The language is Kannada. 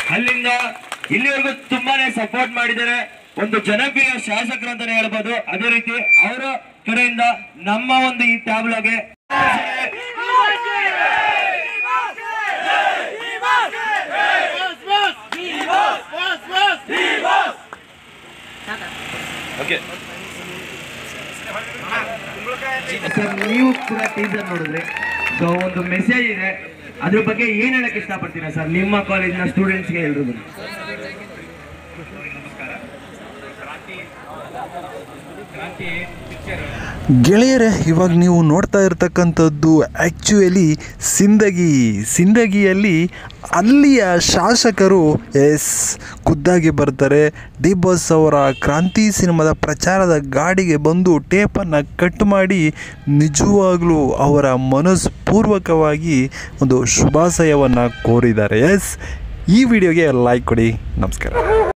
ಅಲ್ಲಿಂದ ಇಲ್ಲಿವರೆಗೂ ತುಂಬಾನೇ ಸಪೋರ್ಟ್ ಮಾಡಿದ್ದಾರೆ ಒಂದು ಜನಪ್ರಿಯ ಶಾಸಕರು ಅಂತಾನೆ ಹೇಳ್ಬೋದು ಅದೇ ರೀತಿ ಅವರ ಕಡೆಯಿಂದ ನಮ್ಮ ಒಂದು ಈ ಟ್ಯಾಬ್ಲೋಗೆ ಸರ್ ನೀವು ಕೂಡ ಟೀಸರ್ ನೋಡಿದ್ರಿ ಸೊ ಒಂದು ಮೆಸೇಜ್ ಇದೆ ಅದ್ರ ಬಗ್ಗೆ ಏನ್ ಹೇಳಕ್ ಇಷ್ಟಪಡ್ತೀರಾ ಸರ್ ನಿಮ್ಮ ಕಾಲೇಜಿನ ಸ್ಟೂಡೆಂಟ್ಸ್ಗೆ ಎಲ್ರಿಗೂ ಗೆಳೆಯರೇ ಇವಾಗ ನೀವು ನೋಡ್ತಾ ಇರ್ತಕ್ಕಂಥದ್ದು ಆ್ಯಕ್ಚುಯಲಿ ಸಿಂದಗಿ ಸಿಂದಗಿಯಲ್ಲಿ ಅಲ್ಲಿಯ ಶಾಸಕರು ಎಸ್ ಖುದ್ದಾಗಿ ಬರ್ತಾರೆ ಡಿ ಬಾಸ್ ಅವರ ಕ್ರಾಂತಿ ಸಿನಿಮಾದ ಪ್ರಚಾರದ ಗಾಡಿಗೆ ಬಂದು ಟೇಪನ್ನು ಕಟ್ ಮಾಡಿ ನಿಜವಾಗ್ಲೂ ಅವರ ಮನಸ್ಪೂರ್ವಕವಾಗಿ ಒಂದು ಶುಭಾಶಯವನ್ನು ಕೋರಿದ್ದಾರೆ ಎಸ್ ಈ ವಿಡಿಯೋಗೆ ಲೈಕ್ ಕೊಡಿ ನಮಸ್ಕಾರ